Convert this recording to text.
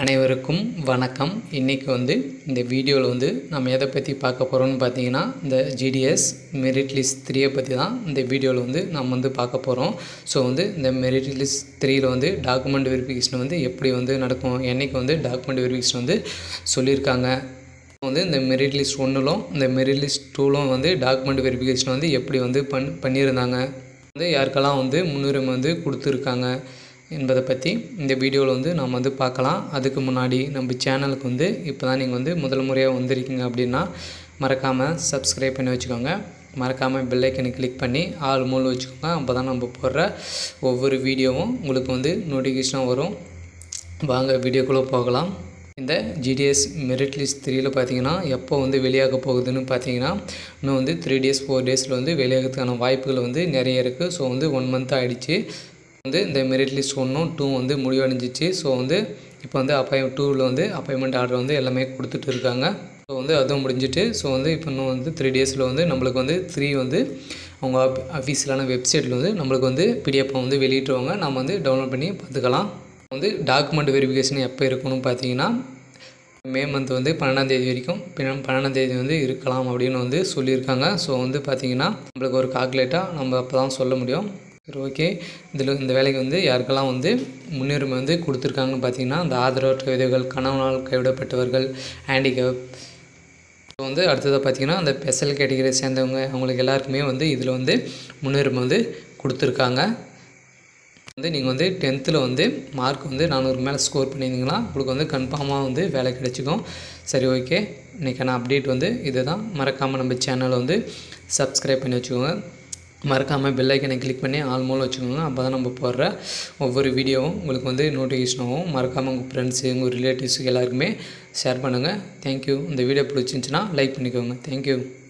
அனைவருக்கும் வணக்கம் இன்றைக்கி வந்து இந்த வீடியோவில் வந்து நம்ம எதை பற்றி பார்க்க போகிறோம்னு பார்த்தீங்கன்னா இந்த ஜிடிஎஸ் மெரிட் லிஸ்ட் த்ரீயை பற்றி தான் இந்த வீடியோவில் வந்து நம்ம வந்து பார்க்க போகிறோம் ஸோ வந்து இந்த மெரிட் லிஸ்ட் த்ரீயில் வந்து டாக்குமெண்ட் வெரிஃபிகேஷன் வந்து எப்படி வந்து நடக்கும் என்னைக்கு வந்து டாக்குமெண்ட் வெரிஃபிகேஷன் வந்து சொல்லியிருக்காங்க வந்து இந்த மெரிட் லிஸ்ட் ஒன்றிலும் இந்த மெரிட் லிஸ்ட் டூலும் வந்து டாக்குமெண்ட் வெரிஃபிகேஷன் வந்து எப்படி வந்து பண் பண்ணியிருந்தாங்க வந்து யாருக்கெல்லாம் வந்து முன்னுரிமை வந்து கொடுத்துருக்காங்க என்பதை பற்றி இந்த வீடியோவில் வந்து நாம் வந்து பார்க்கலாம் அதுக்கு முன்னாடி நம்ம சேனலுக்கு வந்து இப்போ தான் நீங்கள் வந்து முதல் முறையாக வந்திருக்கீங்க அப்படின்னா மறக்காமல் சப்ஸ்கிரைப் பண்ணி வச்சுக்கோங்க மறக்காமல் பெல்லைக்கனை கிளிக் பண்ணி ஆள் மூலம் வச்சுக்கோங்க அப்போ தான் நம்ம போடுற ஒவ்வொரு வீடியோவும் உங்களுக்கு வந்து நோட்டிஃபிகேஷனாக வரும் வாங்க வீடியோக்குள்ளே போகலாம் இந்த ஜிடிஎஸ் மெரிட் லிஸ்ட் த்ரீயில் பார்த்தீங்கன்னா எப்போ வந்து வெளியாக போகுதுன்னு பார்த்தீங்கன்னா இன்னும் வந்து த்ரீ டேஸ் ஃபோர் டேஸில் வந்து வெளியாகிறதுக்கான வாய்ப்புகள் வந்து நிறைய இருக்குது ஸோ வந்து ஒன் மந்த் ஆகிடுச்சு வந்து இந்த மெரிட் லிஸ்ட் ஒன்றும் டூ வந்து முடிவடைஞ்சிச்சு ஸோ வந்து இப்போ வந்து அப்பாய் டூவில் வந்து அப்பாயின்மெண்ட் ஆர்டர் வந்து எல்லாமே கொடுத்துட்டு இருக்காங்க ஸோ வந்து அதுவும் முடிஞ்சிட்டு ஸோ வந்து இப்போ இன்னும் வந்து த்ரீ டேஸில் வந்து நம்மளுக்கு வந்து த்ரீ வந்து அவங்க அஃபீஷியலான வெப்சைட்டில் வந்து நம்மளுக்கு வந்து பிடிஎஃப் வந்து வெளியிட்டுருவாங்க நம்ம வந்து டவுன்லோட் பண்ணி பார்த்துக்கலாம் வந்து டாக்குமெண்ட் வெரிஃபிகேஷன் எப்போ இருக்கணும்னு பார்த்தீங்கன்னா மே மந்த் வந்து பன்னெண்டாம் தேதி வரைக்கும் பின்ன பன்னெண்டாம் தேதி வந்து இருக்கலாம் அப்படின்னு வந்து சொல்லியிருக்காங்க ஸோ வந்து பார்த்திங்கன்னா நம்மளுக்கு ஒரு கால்குலேட்டாக நம்ம அப்போ தான் சொல்ல முடியும் சரி ஓகே இதில் இந்த வேலைக்கு வந்து யாருக்கெல்லாம் வந்து முன்னுரிமை வந்து கொடுத்துருக்காங்கன்னு பார்த்தீங்கன்னா இந்த ஆதரவற்ற விதவைகள் கணவனால் கைவிடப்பட்டவர்கள் ஹேண்டிகேப் ஸோ வந்து அடுத்ததாக பார்த்தீங்கன்னா அந்த ஸ்பெஷல் கேட்டகரியை சேர்ந்தவங்க அவங்களுக்கு எல்லாருக்குமே வந்து இதில் வந்து முன்னுரிமை வந்து கொடுத்துருக்காங்க வந்து நீங்கள் வந்து டென்த்தில் வந்து மார்க் வந்து நானூறு மேலே ஸ்கோர் பண்ணியிருந்தீங்கன்னா உங்களுக்கு வந்து கன்ஃபார்மாக வந்து வேலை கிடைச்சிக்கும் சரி ஓகே இன்றைக்கான அப்டேட் வந்து இது தான் மறக்காமல் நம்ம சேனலை வந்து சப்ஸ்கிரைப் பண்ணி வச்சுக்கோங்க மறக்காமல் பெல்லைக்கனை கிளிக் பண்ணி ஆல் மூலம் வச்சுக்கோங்க அப்போ தான் நம்ம போடுற ஒவ்வொரு வீடியோவும் உங்களுக்கு வந்து நோட்டிஃபிகேஷன் ஆகும் மறக்காமல் உங்கள் ஃப்ரெண்ட்ஸு உங்கள் ரிலேட்டிவ்ஸுக்கு எல்லாருக்குமே ஷேர் பண்ணுங்கள் தேங்க்யூ இந்த வீடியோ பிடிச்சிருந்துச்சின்னா லைக் பண்ணிக்கோங்க தேங்க்யூ